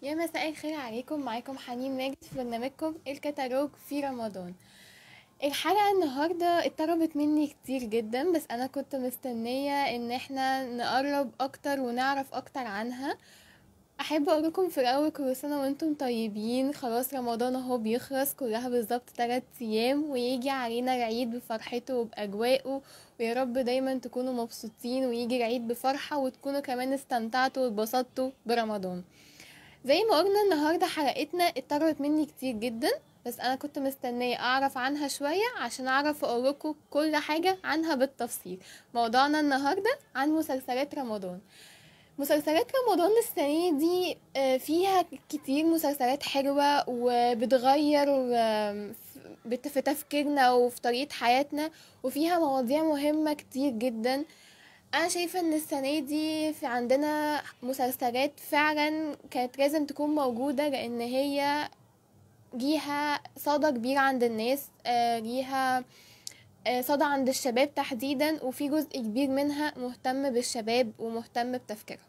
يا مساء الخير عليكم معاكم حنين ماجد في برنامجكم الكتالوج في رمضان الحلقة النهاردة اتطلبت مني كتير جدا بس انا كنت مستنية ان احنا نقرب اكتر ونعرف اكتر عنها احب اقول لكم في الاول كل سنة وانتم طيبين خلاص رمضان اهو بيخلص كلها بالظبط 3 ايام ويجي علينا العيد بفرحته وباجواءه ويا رب دايما تكونوا مبسوطين ويجي العيد بفرحة وتكونوا كمان استمتعتوا واتبسطتوا برمضان زي ما قلنا النهارده حلقتنا اتطلبت مني كتير جدا بس انا كنت مستنيه اعرف عنها شويه عشان اعرف اقول لكم كل حاجه عنها بالتفصيل موضوعنا النهارده عن مسلسلات رمضان مسلسلات رمضان السنة دي آه، فيها كتير مسلسلات حلوة وبتغير آم، ف- بت- في تفكيرنا وفي طريقة حياتنا وفيها مواضيع مهمة كتير جدا انا شايفة ان السنة دي في عندنا مسلسلات فعلا كانت لازم تكون موجودة لان هي ليها صدى كبير عند الناس آه، ليها آه، صدى عند الشباب تحديدا وفي جزء كبير منها مهتم بالشباب ومهتم بتفكيرهم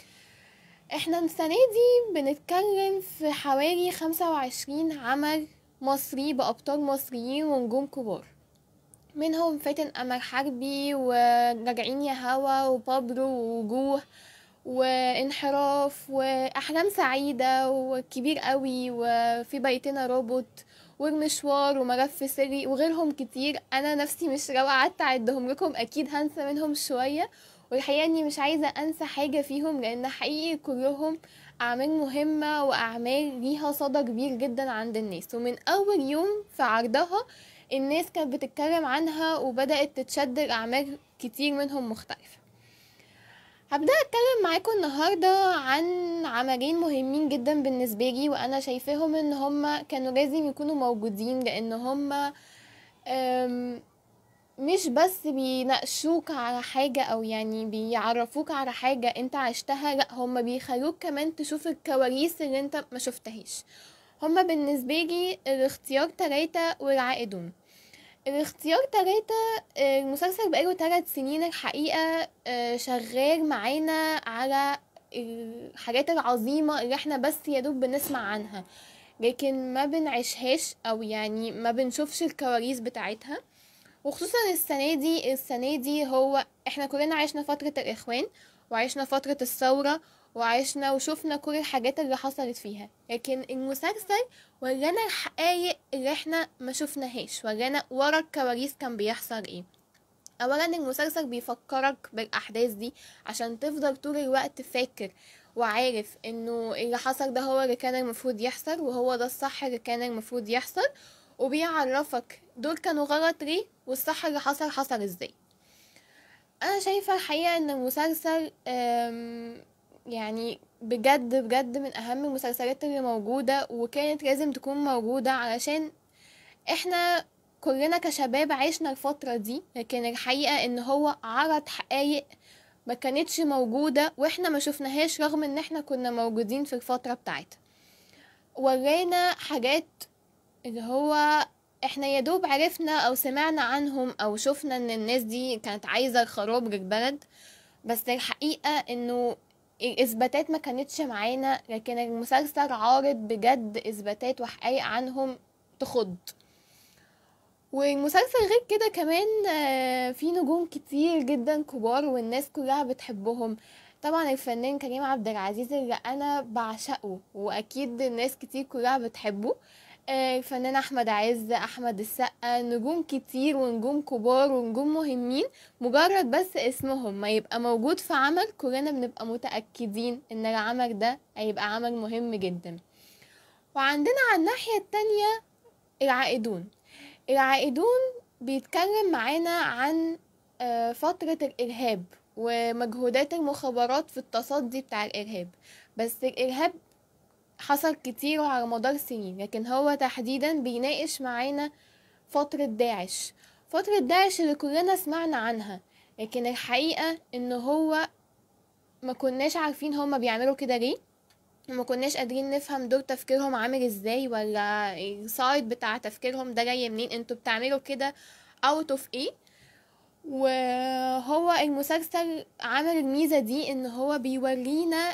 احنا السنة دي بنتكلم في حوالي خمسة وعشرين عمل مصري بأبطال مصريين ونجوم كبار منهم فاتن أمل حربي وراجعين يا هوا وبابلو ووجوه وانحراف وأحلام سعيدة وكبير قوي وفي بيتنا روبوت والمشوار وملف سري وغيرهم كتير انا نفسي مش لو قعدت اعدهم لكم اكيد هنسى منهم شويه والحقيقه اني مش عايزه انسى حاجه فيهم لان حقيقي كلهم اعمال مهمه واعمال ليها صدى كبير جدا عند الناس ومن اول يوم في عرضها الناس كانت بتتكلم عنها وبدات تتشد الاعمال كتير منهم مختلفه هبدأ أتكلم معاكم النهاردة عن عملين مهمين جدا بالنسبة لي وأنا شايفاهم إن هما كانوا لازم يكونوا موجودين لأن هما أم، مش بس بيناقشوك على حاجة أو يعني بيعرفوك على حاجة أنت عشتها لأ هما بيخلوك كمان تشوف الكواليس اللي أنت ما شفتهاش هما بالنسبة لي الاختيار تلاتة والعائدون الاختيار تلاتة آه، المسلسل بقاله تلات سنين الحقيقة آه، شغال معانا على الحاجات العظيمة اللي احنا بس يا دوب بنسمع عنها لكن ما بنعيشهاش او يعني ما بنشوفش الكواليس بتاعتها وخصوصا السنة دي السنة دي هو احنا كلنا عشنا فترة الإخوان وعشنا فترة الثورة وعشنا وشوفنا كل الحاجات اللي حصلت فيها لكن المسلسل ورانا الحقايق اللي احنا ما شفناهاش ورانا ورا الكواليس كان بيحصل ايه اولا المسلسل بيفكرك بالاحداث دي عشان تفضل طول الوقت فاكر وعارف انه اللي حصل ده هو اللي كان المفروض يحصل وهو ده الصح اللي كان المفروض يحصل وبيعرفك دول كانوا غلط ليه والصح اللي حصل حصل ازاي انا شايفه الحقيقه ان المسلسل أم، يعني بجد بجد من اهم المسلسلات اللي موجوده وكانت لازم تكون موجوده علشان احنا كلنا كشباب عشنا الفتره دي لكن الحقيقه ان هو عرض حقايق ما كانتش موجوده واحنا ما شفناهاش رغم ان احنا كنا موجودين في الفتره بتاعتها ورانا حاجات اللي هو احنا يا دوب عرفنا او سمعنا عنهم او شفنا ان الناس دي كانت عايزة الخراب للبلد بس الحقيقة انه الاثباتات ما كانتش معانا لكن المسلسل عارض بجد اثباتات وحقائق عنهم تخض والمسلسل غير كده كمان آه، في نجوم كتير جدا كبار والناس كلها بتحبهم طبعا الفنان كريم عبد العزيز اللي انا بعشقه واكيد الناس كتير كلها بتحبه آه، الفنان احمد عز احمد السقا نجوم كتير ونجوم كبار ونجوم مهمين مجرد بس اسمهم ما يبقى موجود في عمل كلنا بنبقى متأكدين ان العمل ده هيبقى عمل مهم جدا وعندنا على الناحية التانية العائدون العائدون بيتكلم معانا عن آه، فترة الإرهاب ومجهودات المخابرات في التصدي بتاع الإرهاب بس الإرهاب حصل كتير على مدار سنين لكن هو تحديدا بيناقش معانا فترة داعش فترة داعش اللي كلنا سمعنا عنها لكن الحقيقة ان هو ما كناش عارفين هما بيعملوا كده ليه وما كناش قادرين نفهم دور تفكيرهم عامل ازاي ولا السايد بتاع تفكيرهم ده جاي منين انتوا بتعملوا كده اوت اوف ايه وهو المسلسل عمل الميزة دي ان هو بيورينا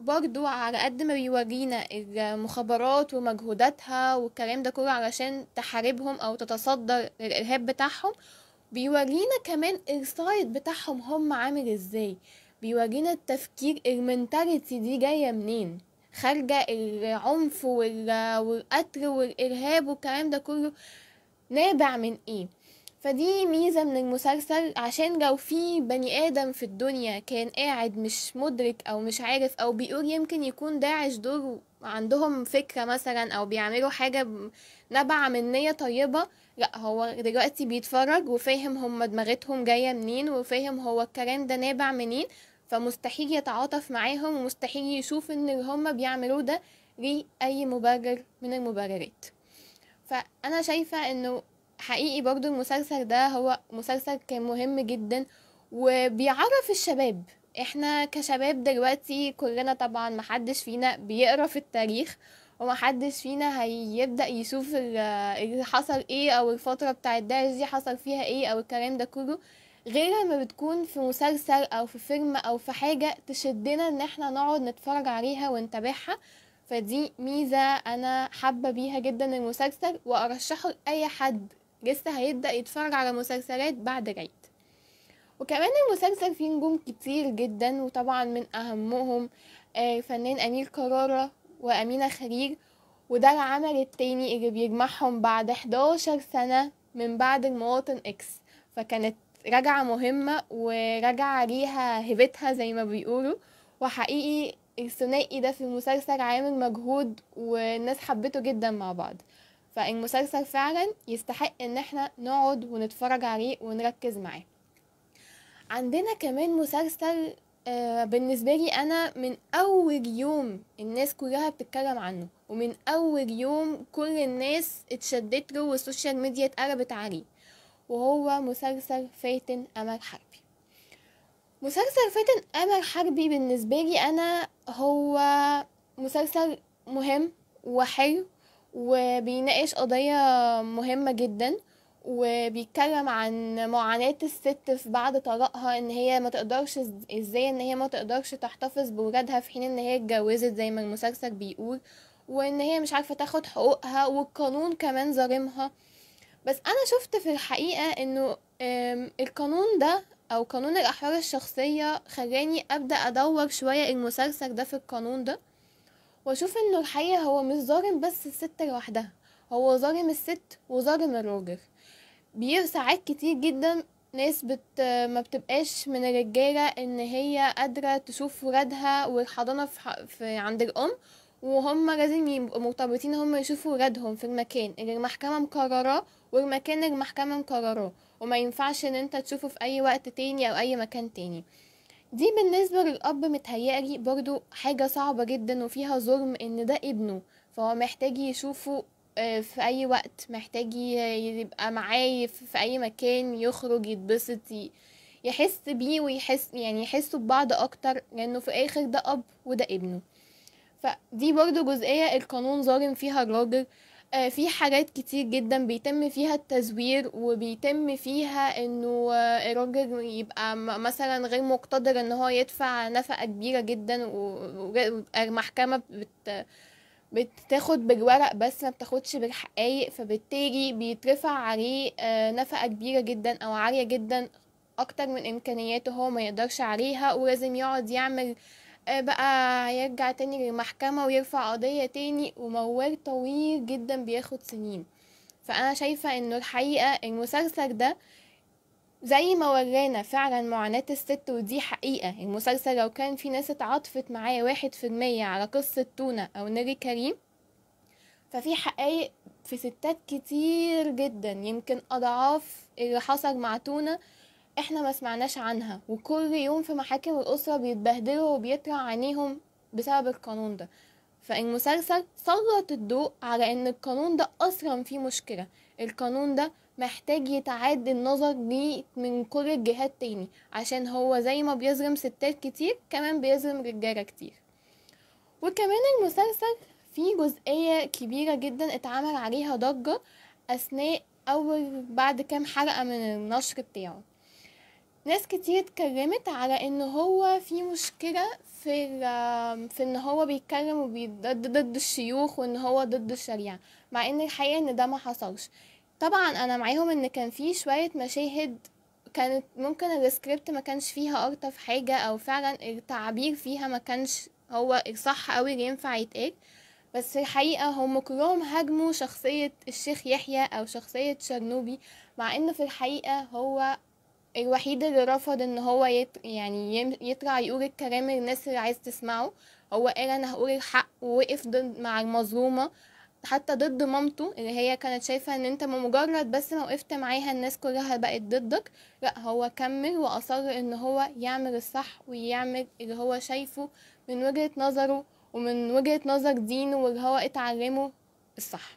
برضو على قد ما بيورينا المخابرات ومجهوداتها والكلام ده كله علشان تحاربهم او تتصدر الارهاب بتاعهم بيورينا كمان السايد بتاعهم هم عامل ازاي بيورينا التفكير المنتاليتي دي جايه منين خارجه العنف والقتل والارهاب والكلام ده كله نابع من ايه فدي ميزة من المسلسل عشان لو في بني آدم في الدنيا كان قاعد مش مدرك أو مش عارف أو بيقول يمكن يكون داعش دور عندهم فكرة مثلا أو بيعملوا حاجة نبع من نية طيبة لا هو دلوقتي بيتفرج وفاهم هم دماغتهم جاية منين وفاهم هو الكلام ده نابع منين فمستحيل يتعاطف معاهم ومستحيل يشوف ان اللي هم بيعملوه ده ليه اي مبرر من المبررات فانا شايفة انه حقيقي برضو المسلسل ده هو مسلسل كان مهم جدا وبيعرف الشباب احنا كشباب دلوقتي كلنا طبعا محدش فينا بيقرا في التاريخ ومحدش فينا هيبدأ يشوف اللي حصل ايه او الفترة بتاعة داعش دي حصل فيها ايه او الكلام ده كله غير لما بتكون في مسلسل او في فيلم او في حاجة تشدنا ان احنا نقعد نتفرج عليها ونتابعها فدي ميزة انا حابة بيها جدا المسلسل وارشحه لاي حد لسه هيبدأ يتفرج على مسلسلات بعد العيد وكمان المسلسل فيه نجوم كتير جدا وطبعا من اهمهم فنان امير كرارة وامينة خليل وده العمل التاني اللي بيجمعهم بعد 11 سنة من بعد المواطن اكس فكانت رجعة مهمة ورجعة ليها هبتها زي ما بيقولوا وحقيقي الثنائي ده في المسلسل عامل مجهود والناس حبته جدا مع بعض فالمسلسل فعلا يستحق ان احنا نقعد ونتفرج عليه ونركز معاه عندنا كمان مسلسل آه بالنسبة لي أنا من أول يوم الناس كلها بتتكلم عنه ومن أول يوم كل الناس اتشدت له والسوشيال ميديا اتقلبت عليه وهو مسلسل فاتن أمل حربي مسلسل فاتن أمل حربي بالنسبة لي أنا هو مسلسل مهم وحلو وبيناقش قضية مهمة جدا وبيتكلم عن معاناة الست في بعد طلاقها ان هي ما تقدرش ازاي ان هي ما تقدرش تحتفظ بولادها في حين ان هي اتجوزت زي ما المسلسل بيقول وان هي مش عارفة تاخد حقوقها والقانون كمان ظالمها بس انا شفت في الحقيقة انه القانون ده او قانون الاحرار الشخصية خلاني ابدأ ادور شوية المسلسل ده في القانون ده واشوف انه الحقيقة هو مش ظالم بس الست لوحدها هو ظالم الست وظالم الراجل بيه ساعات كتير جدا ناس بت ما بتبقاش من الرجالة ان هي قادرة تشوف ولادها والحضانة في, ح... في عند الام وهم لازم يبقوا مرتبطين هم يشوفوا ولادهم في المكان اللي المحكمة مقرراه والمكان اللي المحكمة مقرراه وما ينفعش ان انت تشوفه في اي وقت تاني او اي مكان تاني دي بالنسبة للأب متهيألي برضو حاجة صعبة جدا وفيها ظلم ان ده ابنه فهو محتاج يشوفه في اي وقت محتاج يبقى معاه في اي مكان يخرج يتبسط يحس بيه ويحس يعني يحسوا ببعض اكتر لانه في الاخر ده اب وده ابنه فدي برضو جزئية القانون ظالم فيها الراجل في حاجات كتير جدا بيتم فيها التزوير وبيتم فيها انه الراجل يبقى مثلا غير مقتدر ان هو يدفع نفقة كبيرة جدا والمحكمة بت بتاخد بالورق بس ما بتاخدش بالحقايق فبالتالي بيترفع عليه نفقة كبيرة جدا او عالية جدا اكتر من امكانياته هو ما يقدرش عليها ولازم يقعد يعمل بقى يرجع تاني للمحكمة ويرفع قضية تاني وموال طويل جدا بياخد سنين فانا شايفة انه الحقيقة المسلسل ده زي ما ورانا فعلا معاناة الست ودي حقيقة المسلسل لو كان في ناس اتعاطفت معاه واحد في المية على قصة تونة أو نيري كريم ففي حقايق في ستات كتير جدا يمكن أضعاف اللي حصل مع تونة احنا ما سمعناش عنها وكل يوم في محاكم الأسرة بيتبهدلوا وبيطلع عينيهم بسبب القانون ده فالمسلسل سلط الضوء على ان القانون ده اصلا فيه مشكلة القانون ده محتاج يتعاد النظر ليه من كل الجهات تاني عشان هو زي ما بيظلم ستات كتير كمان بيظلم رجالة كتير وكمان المسلسل فيه جزئية كبيرة جدا اتعمل عليها ضجة أثناء أول بعد كام حلقة من النشر بتاعه ناس كتير اتكلمت على ان هو في مشكلة في في ان هو بيتكلم وبي- ضد ضد الشيوخ وان هو ضد الشريعة مع ان الحقيقة ان ده ما حصلش طبعا انا معاهم ان كان في شوية مشاهد كانت ممكن السكريبت ما كانش فيها الطف حاجة او فعلا التعبير فيها ما كانش هو الصح اوي اللي ينفع يتقال بس في الحقيقة هم كلهم هاجموا شخصية الشيخ يحيى او شخصية شرنوبي مع ان في الحقيقة هو الوحيد اللي رفض ان هو يت... يعني يم- يطلع يقول الكلام اللي الناس اللي عايز تسمعه هو قال انا هقول الحق ووقف ضد مع المظلومة حتى ضد مامته اللي هي كانت شايفة ان انت مجرد بس ما وقفت معاها الناس كلها بقت ضدك لا هو كمل واصر ان هو يعمل الصح ويعمل اللي هو شايفه من وجهة نظره ومن وجهة نظر دينه واللي هو اتعلمه الصح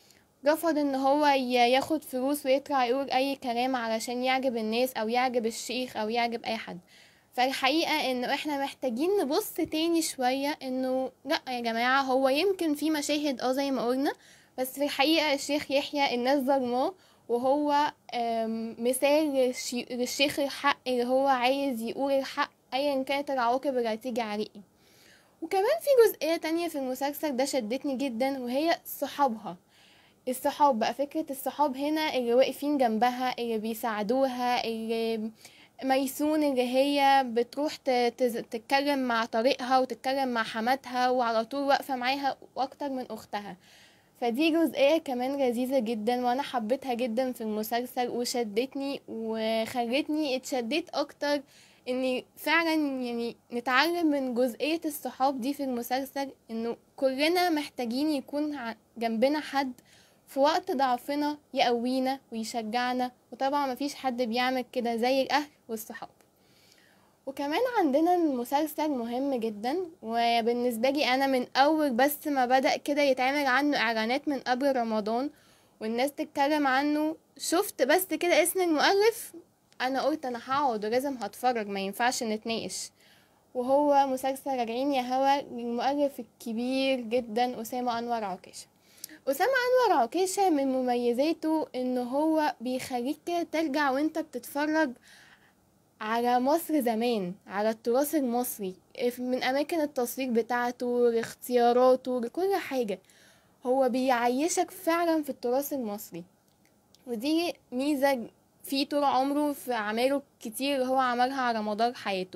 رفض ان هو ي- ياخد فلوس ويطلع يقول اي كلام علشان يعجب الناس او يعجب الشيخ او يعجب اي حد فالحقيقة انه احنا محتاجين نبص تاني شوية انه لا يا جماعة هو يمكن في مشاهد اه زي ما قلنا بس في الحقيقة الشيخ يحيى الناس ظلماه وهو آم، مثال للشي- للشيخ الحق اللي هو عايز يقول الحق ايا كانت العواقب اللي هتيجي عليه إيه. وكمان في جزئية تانية في المسلسل ده شدتني جدا وهي صحابها الصحاب بقى فكرة الصحاب هنا اللي واقفين جنبها اللي بيساعدوها اللي ميسون اللي هي بتروح ت- تز- تتكلم مع طريقها وتتكلم مع حماتها وعلى طول واقفة معاها واكتر من اختها فدي جزئية كمان لذيذة جدا وانا حبيتها جدا في المسلسل وشدتني وخلتني اتشديت اكتر اني فعلا يعني نتعلم من جزئية الصحاب دي في المسلسل انه كلنا محتاجين يكون ع- جنبنا حد في وقت ضعفنا يقوينا ويشجعنا وطبعا مفيش حد بيعمل كده زي الاهل والصحاب وكمان عندنا المسلسل مهم جدا وبالنسبة لي انا من اول بس ما بدأ كده يتعمل عنه اعلانات من قبل رمضان والناس تتكلم عنه شفت بس كده اسم المؤلف انا قلت انا هقعد ولازم هتفرج ما ينفعش نتناقش وهو مسلسل راجعين يا هوا للمؤلف الكبير جدا أسامة أنور عكاشة أسامة أنور عكاشة من مميزاته إن هو بيخليك كده ترجع وانت بتتفرج على مصر زمان على التراث المصري من أماكن التصوير بتاعته لاختياراته لكل حاجة هو بيعيشك فعلا في التراث المصري ودي ميزة فيه طول عمره في أعماله كتير اللي هو عملها على مدار حياته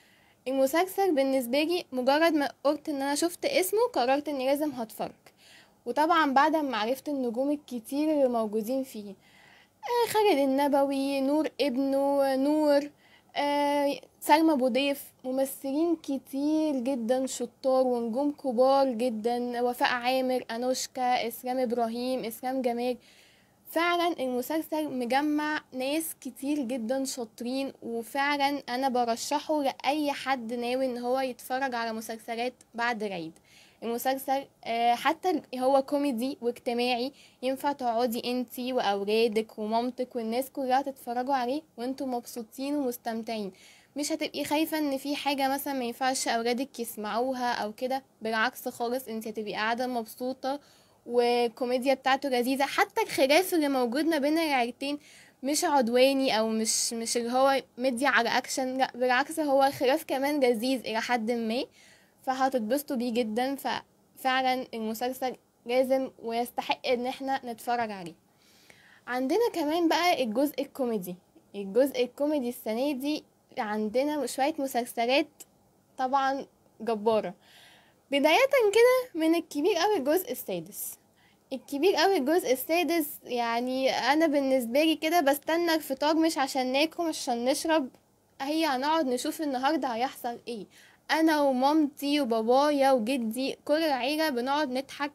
المسلسل بالنسبة لي مجرد ما قلت ان انا شفت اسمه قررت اني لازم هتفرج وطبعا بعد ما عرفت النجوم الكتير اللي موجودين فيه آه، خالد النبوي نور ابنه نور آه، سلمى ابو ضيف ممثلين كتير جدا شطار ونجوم كبار جدا وفاء عامر انوشكا اسلام ابراهيم اسلام جمال فعلا المسلسل مجمع ناس كتير جدا شاطرين وفعلا انا برشحه لاي حد ناوي ان هو يتفرج على مسلسلات بعد العيد المسلسل آه، حتى هو كوميدي واجتماعي ينفع تقعدي انتي واولادك ومامتك والناس كلها تتفرجوا عليه وانتوا مبسوطين ومستمتعين مش هتبقي خايفة ان في حاجة مثلا ما ينفعش اولادك يسمعوها او كده بالعكس خالص انت هتبقي قاعدة مبسوطة والكوميديا بتاعته لذيذة حتى الخلاف اللي موجود ما بين العيلتين مش عدواني او مش مش اللي هو مدي على اكشن لا بالعكس هو خلاف كمان لذيذ الى حد ما فهتتبسطوا بيه جدا ففعلا المسلسل لازم ويستحق ان احنا نتفرج عليه عندنا كمان بقى الجزء الكوميدي الجزء الكوميدي السنة دي عندنا شوية مسلسلات طبعا جبارة بداية كده من الكبير أوي الجزء السادس الكبير أوي الجزء السادس يعني أنا بالنسبة لي كده بستنى الفطار مش عشان ناكل مش عشان نشرب هي هنقعد نشوف النهاردة هيحصل ايه أنا ومامتي وبابايا وجدي كل العيلة بنقعد نضحك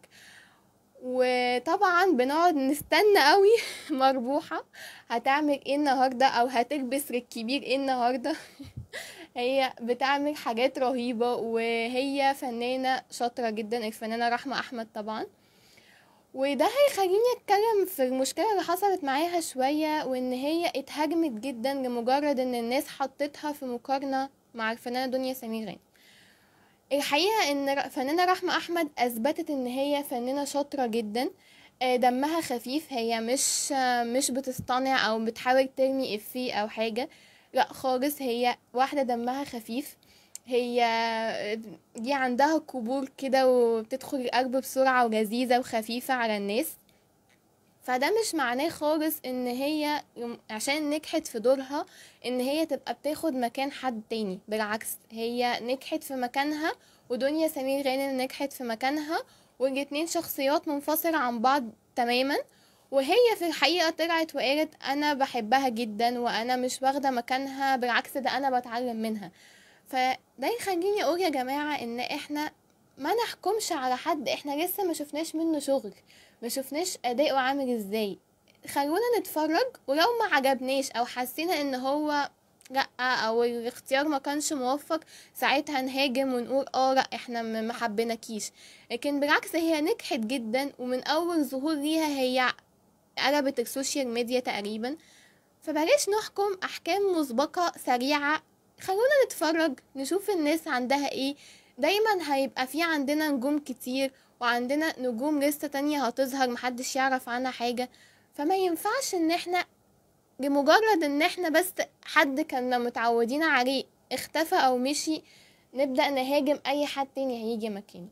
وطبعا بنقعد نستنى قوي مربوحة هتعمل ايه النهاردة او هتلبس للكبير ايه النهاردة هي بتعمل حاجات رهيبة وهي فنانة شاطرة جدا الفنانة رحمة احمد طبعا وده هيخليني اتكلم في المشكلة اللي حصلت معاها شوية وان هي اتهاجمت جدا لمجرد ان الناس حطتها في مقارنة مع الفنانة دنيا سمير غانم الحقيقة ان ر- فنانة رحمة احمد اثبتت ان هي فنانة شاطرة جدا آه، دمها خفيف هي مش آه، مش بتصطنع او بتحاول ترمي افيه او حاجة لا خالص هي واحدة دمها خفيف هي دي عندها قبول كده وبتدخل القلب بسرعة ولذيذة وخفيفة على الناس فده مش معناه خالص ان هي عشان نجحت في دورها ان هي تبقى بتاخد مكان حد تاني بالعكس هي نجحت في مكانها ودنيا سمير غانم نجحت في مكانها والاتنين شخصيات منفصلة عن بعض تماما وهي في الحقيقة طلعت وقالت أنا بحبها جدا وأنا مش واخدة مكانها بالعكس ده أنا بتعلم منها فده يخليني أقول يا جماعة إن إحنا ما نحكمش على حد إحنا لسه ما شفناش منه شغل ما شفناش أداؤه عامل إزاي خلونا نتفرج ولو ما عجبناش أو حسينا إن هو لا او الاختيار ما كانش موفق ساعتها نهاجم ونقول اه لا احنا ما حبيناكيش لكن بالعكس هي نجحت جدا ومن اول ظهور ليها هي قلبت السوشيال ميديا تقريبا فبلاش نحكم احكام مسبقة سريعة خلونا نتفرج نشوف الناس عندها ايه دايما هيبقى في عندنا نجوم كتير وعندنا نجوم لسه تانية هتظهر محدش يعرف عنها حاجة فما ينفعش ان احنا لمجرد ان احنا بس حد كنا متعودين عليه اختفى او مشي نبدأ نهاجم اي حد تاني هيجي مكانه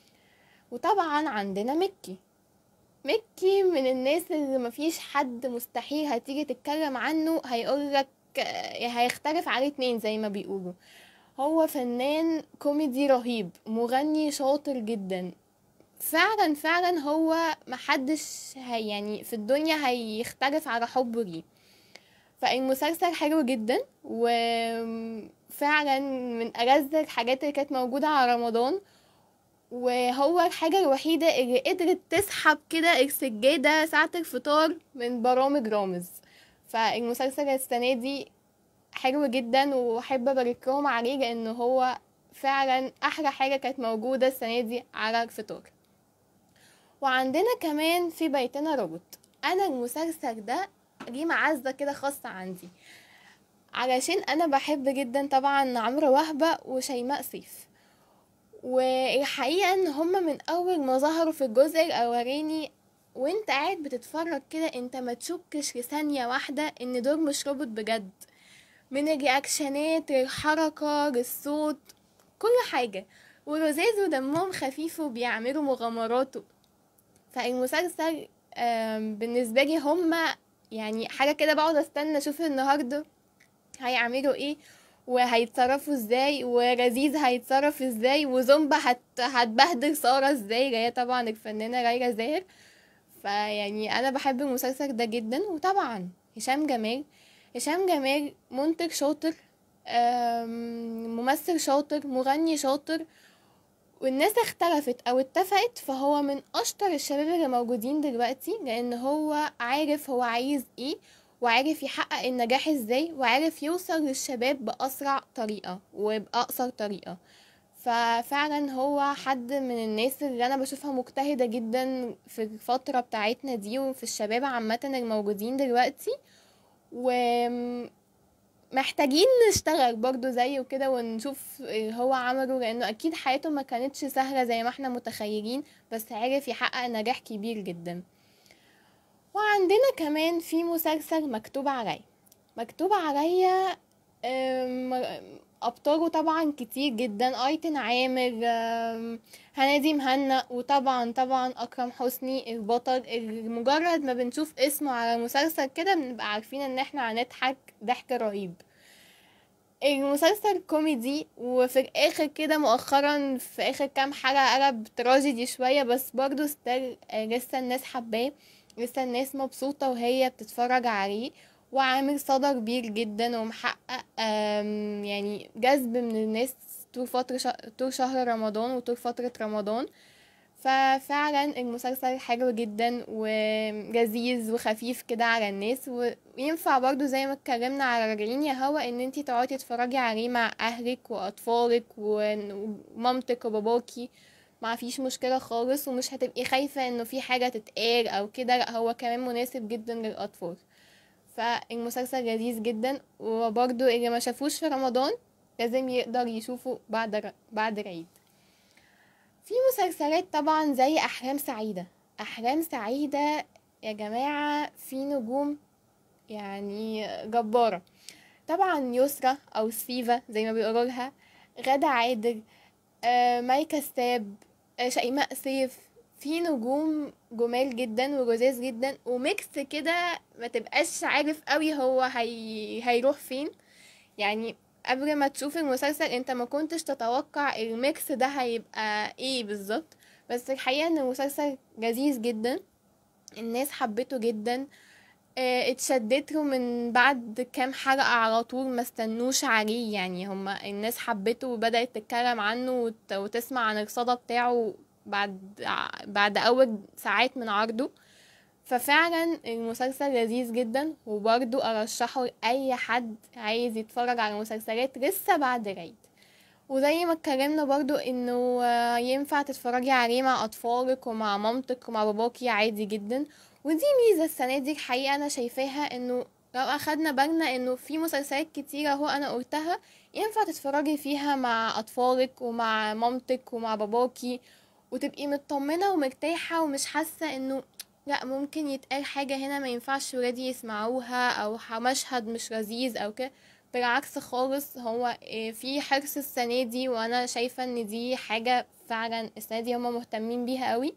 وطبعا عندنا مكي مكي من الناس اللي مفيش حد مستحيل هتيجي تتكلم عنه هيقولك هيختلف عليه اتنين زي ما بيقولوا هو فنان كوميدي رهيب مغني شاطر جدا فعلا فعلا هو محدش هي يعني في الدنيا هيختلف على حبه ليه فالمسلسل حلو جدا وفعلا من ألذ الحاجات اللي كانت موجودة على رمضان وهو الحاجة الوحيدة اللي قدرت تسحب كده السجادة ساعة الفطار من برامج رامز فالمسلسل السنة دي حلو جدا وأحب أبارك لهم عليه لأن هو فعلا أحلى حاجة كانت موجودة السنة دي على الفطار وعندنا كمان في بيتنا روبوت أنا المسلسل ده ليه معزة كده خاصة عندي علشان أنا بحب جدا طبعا عمرو وهبة وشيماء سيف والحقيقة ان هما من اول ما ظهروا في الجزء الاولاني وانت قاعد بتتفرج كده انت ما تشكش لثانية واحدة ان دول مش روبوت بجد من الرياكشنات الحركة للصوت كل حاجة ولذاذ ودمهم خفيف وبيعملوا مغامرات فالمسلسل بالنسبة لي هما يعني حاجة كده بقعد استنى اشوف النهاردة هيعملوا ايه وهيتصرفوا ازاي ولذيذ هيتصرف ازاي وزومبا هت... هتبهدل سارة ازاي اللي هي طبعا الفنانة ليلى زاهر فيعني انا بحب المسلسل ده جدا وطبعا هشام جمال هشام جمال منتج شاطر ممثل شاطر مغني شاطر والناس اختلفت او اتفقت فهو من اشطر الشباب اللي موجودين دلوقتي لان هو عارف هو عايز ايه وعارف يحقق النجاح ازاي وعارف يوصل للشباب بأسرع طريقة وبأقصر طريقة ففعلا هو حد من الناس اللي انا بشوفها مجتهدة جدا في الفترة بتاعتنا دي وفي الشباب عامة الموجودين دلوقتي ومحتاجين نشتغل برضو زيه كده ونشوف هو عمله لانه اكيد حياته ما كانتش سهلة زي ما احنا متخيلين بس عارف يحقق نجاح كبير جدا وعندنا كمان في مسلسل مكتوب عليا مكتوب عليا ابطاله طبعا كتير جدا ايتن عامر هنادي مهنا وطبعا طبعا اكرم حسني البطل مجرد ما بنشوف اسمه على المسلسل كده بنبقى عارفين ان احنا هنضحك ضحك رهيب المسلسل كوميدي وفي الاخر كده مؤخرا في اخر كام حلقة قلب تراجيدي شوية بس برضو ستيل لسه الناس حباه لسه الناس مبسوطة وهي بتتفرج عليه وعامل صدى كبير جدا ومحقق يعني جذب من الناس طول فترة ش... طول شهر رمضان وطول فترة رمضان ففعلا المسلسل حلو جدا ولذيذ وخفيف كده على الناس وينفع برضو زي ما اتكلمنا على راجعين يا هوا ان انتي تقعدي تتفرجي عليه مع اهلك واطفالك ومامتك وباباكي ما فيش مشكله خالص ومش هتبقي خايفه انه في حاجه تتقال او كده لا هو كمان مناسب جدا للاطفال فالمسلسل لذيذ جدا وبرضو اللي ما شافوش في رمضان لازم يقدر يشوفه بعد بعد العيد في مسلسلات طبعا زي احلام سعيده احلام سعيده يا جماعه في نجوم يعني جباره طبعا يسرا او سيفا زي ما بيقولوا لها غادة عادل آه ماي كساب آه شيماء سيف في نجوم جمال جدا ولذاذ جدا وميكس كده ما تبقاش عارف قوي هو هي... هيروح فين يعني قبل ما تشوف المسلسل انت ما كنتش تتوقع الميكس ده هيبقى ايه بالظبط بس الحقيقة ان المسلسل لذيذ جدا الناس حبته جدا اه اتشدت له من بعد كام حلقة على طول ما استنوش عليه يعني هما الناس حبته وبدأت تتكلم عنه وت... وتسمع عن الصدى بتاعه بعد بعد اول ساعات من عرضه ففعلا المسلسل لذيذ جدا وبرضو ارشحه لاي حد عايز يتفرج على مسلسلات لسه بعد العيد وزي ما اتكلمنا برضو انه ينفع تتفرجي عليه مع اطفالك ومع مامتك ومع باباكي عادي جدا ودي ميزة السنة دي الحقيقة انا شايفاها انه لو اخدنا بالنا انه في مسلسلات كتيرة هو انا قلتها ينفع تتفرجي فيها مع اطفالك ومع مامتك ومع باباكي وتبقي مطمنة ومرتاحة ومش حاسة انه لا ممكن يتقال حاجة هنا ما ينفعش ولادي يسمعوها او مشهد مش لذيذ او كده بالعكس خالص هو في حرص السنة دي وانا شايفة ان دي حاجة فعلا السنة دي هما مهتمين بيها قوي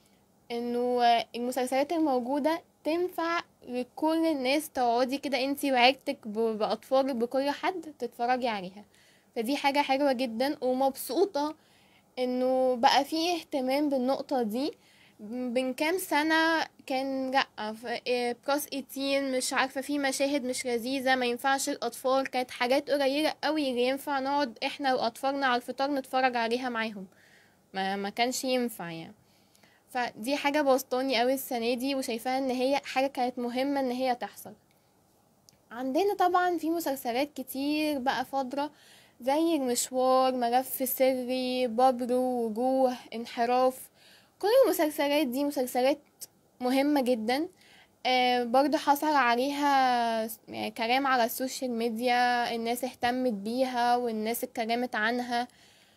انه المسلسلات الموجودة تنفع لكل الناس تقعدي كده انتي وعيلتك باطفالك بكل حد تتفرجي عليها فدي حاجة حلوة جدا ومبسوطة انه بقى فيه اهتمام بالنقطة دي من كام سنة كان لأ بلس 18 مش عارفة في مشاهد مش لذيذة ما ينفعش الأطفال كانت حاجات قليلة قوي اللي ينفع نقعد احنا وأطفالنا على الفطار نتفرج عليها معاهم ما, ما كانش ينفع يعني فدي حاجة بسطاني قوي السنة دي وشايفاها ان هي حاجة كانت مهمة ان هي تحصل عندنا طبعا في مسلسلات كتير بقى فاضرة زي المشوار ملف سري بابرو وجوه انحراف كل المسلسلات دي مسلسلات مهمة جدا آه برضو حصل عليها يعني كلام على السوشيال ميديا الناس اهتمت بيها والناس اتكلمت عنها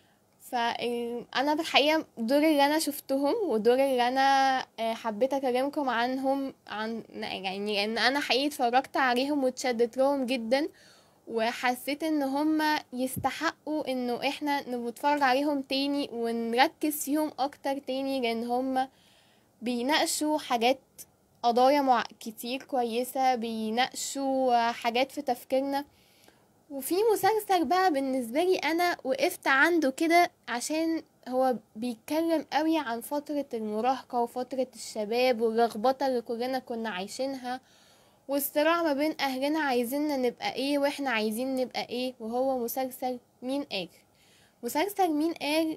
فانا بالحقيقة دور اللي انا شفتهم ودور اللي انا حبيت اكلمكم عنهم عن يعني لان انا حقيقي اتفرجت عليهم واتشدت لهم جدا وحسيت ان هما يستحقوا انه احنا نتفرج عليهم تاني ونركز فيهم اكتر تاني لان هما بيناقشوا حاجات قضايا مع كتير كويسة بيناقشوا حاجات في تفكيرنا وفي مسلسل بقى بالنسبة لي انا وقفت عنده كده عشان هو بيتكلم قوي عن فترة المراهقة وفترة الشباب واللخبطة اللي كلنا كنا عايشينها والصراع ما بين اهلنا عايزيننا نبقى ايه واحنا عايزين نبقى ايه وهو مسلسل مين قال مسلسل مين قال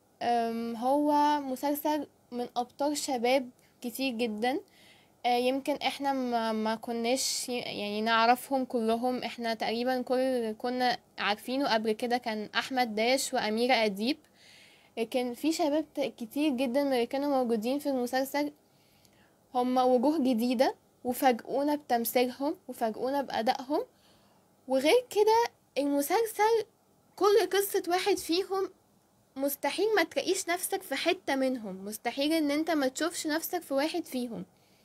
هو مسلسل من ابطال شباب كتير جدا يمكن احنا ما, ما كناش يعني نعرفهم كلهم احنا تقريبا كل كنا عارفينه قبل كده كان احمد داش واميرة اديب لكن في شباب كتير جدا اللي كانوا موجودين في المسلسل هم وجوه جديده وفاجئونا بتمثيلهم وفاجئونا بأدائهم وغير كده المسلسل كل قصة واحد فيهم مستحيل ما تلاقيش نفسك في حتة منهم مستحيل ان انت ما تشوفش نفسك في واحد فيهم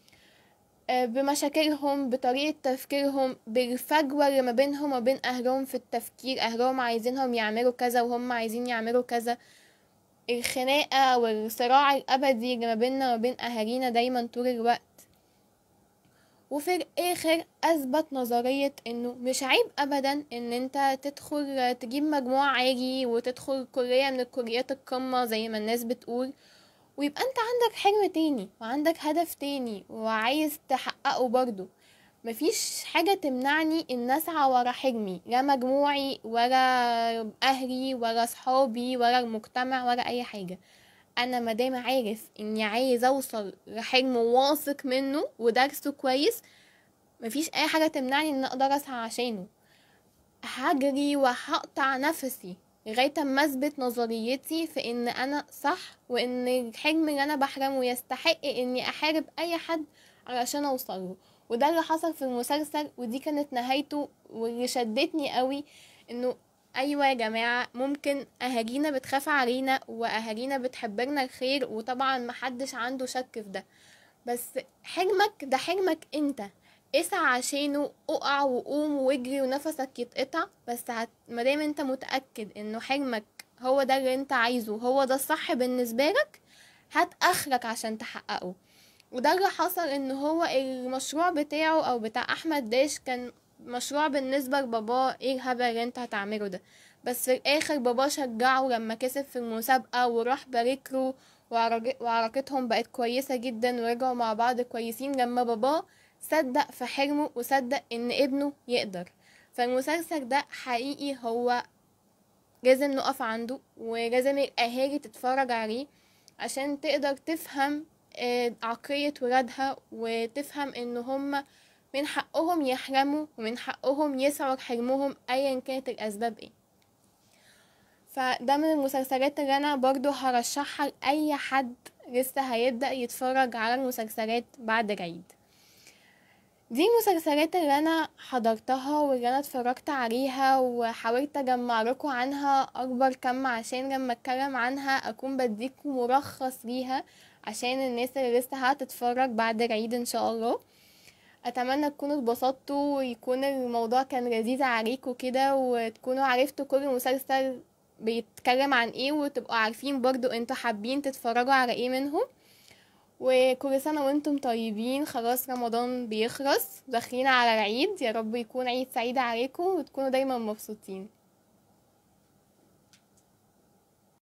بمشاكلهم بطريقة تفكيرهم بالفجوة اللي ما بينهم وبين أهلهم في التفكير أهلهم عايزينهم يعملوا كذا وهم عايزين يعملوا كذا الخناقة والصراع الأبدي اللي ما بيننا وبين أهالينا دايما طول الوقت وفي الاخر اثبت نظرية انه مش عيب ابدا ان انت تدخل تجيب مجموع عالي وتدخل كلية من الكليات القمة زي ما الناس بتقول ويبقى انت عندك حلم تاني وعندك هدف تاني وعايز تحققه برضو مفيش حاجة تمنعني ان اسعى ورا حلمي لا مجموعي ولا اهلي ولا صحابي ولا المجتمع ولا اي حاجة انا مادام عارف اني عايز اوصل لحلم واثق منه ودرسه كويس مفيش اي حاجه تمنعني ان اقدر اسعى عشانه هجري وهقطع نفسي لغايه اما اثبت نظريتي في ان انا صح وان الحلم اللي انا بحلمه يستحق اني احارب اي حد علشان اوصله وده اللي حصل في المسلسل ودي كانت نهايته واللي شدتني قوي انه ايوه يا جماعه ممكن اهالينا بتخاف علينا واهالينا بتحبلنا الخير وطبعا محدش عنده شك في ده بس حلمك ده حلمك انت اسعى عشانه اقع وقوم واجري ونفسك يتقطع بس هت... مادام انت متأكد انه حلمك هو ده اللي انت عايزه هو ده الصح بالنسبة لك هات اخرك عشان تحققه وده اللي حصل ان هو المشروع بتاعه او بتاع احمد داش كان مشروع بالنسبة لباباه ايه الهبل اللي انت هتعمله ده بس في الاخر باباه شجعه لما كسب في المسابقة وراح باركله وعرج- وعلاقتهم بقت كويسة جدا ورجعوا مع بعض كويسين لما باباه صدق في حلمه وصدق ان ابنه يقدر فالمسلسل ده حقيقي هو لازم نقف عنده ولازم الاهالي تتفرج عليه عشان تقدر تفهم آه، عقلية ولادها وتفهم ان هم من حقهم يحلموا ومن حقهم يسعوا لحلمهم ايا كانت الاسباب ايه فده من المسلسلات اللي انا برضو هرشحها لاي حد لسه هيبدأ يتفرج على المسلسلات بعد العيد دي المسلسلات اللي انا حضرتها واللي انا اتفرجت عليها وحاولت اجمع لكم عنها اكبر كم عشان لما اتكلم عنها اكون بديكم ملخص ليها عشان الناس اللي لسه هتتفرج بعد العيد ان شاء الله اتمنى تكونوا اتبسطتوا ويكون الموضوع كان لذيذ عليكم كده وتكونوا عرفتوا كل مسلسل بيتكلم عن ايه وتبقوا عارفين برضو انتوا حابين تتفرجوا على ايه منهم وكل سنة وانتم طيبين خلاص رمضان بيخلص داخلين على العيد يا رب يكون عيد سعيد عليكم وتكونوا دايما مبسوطين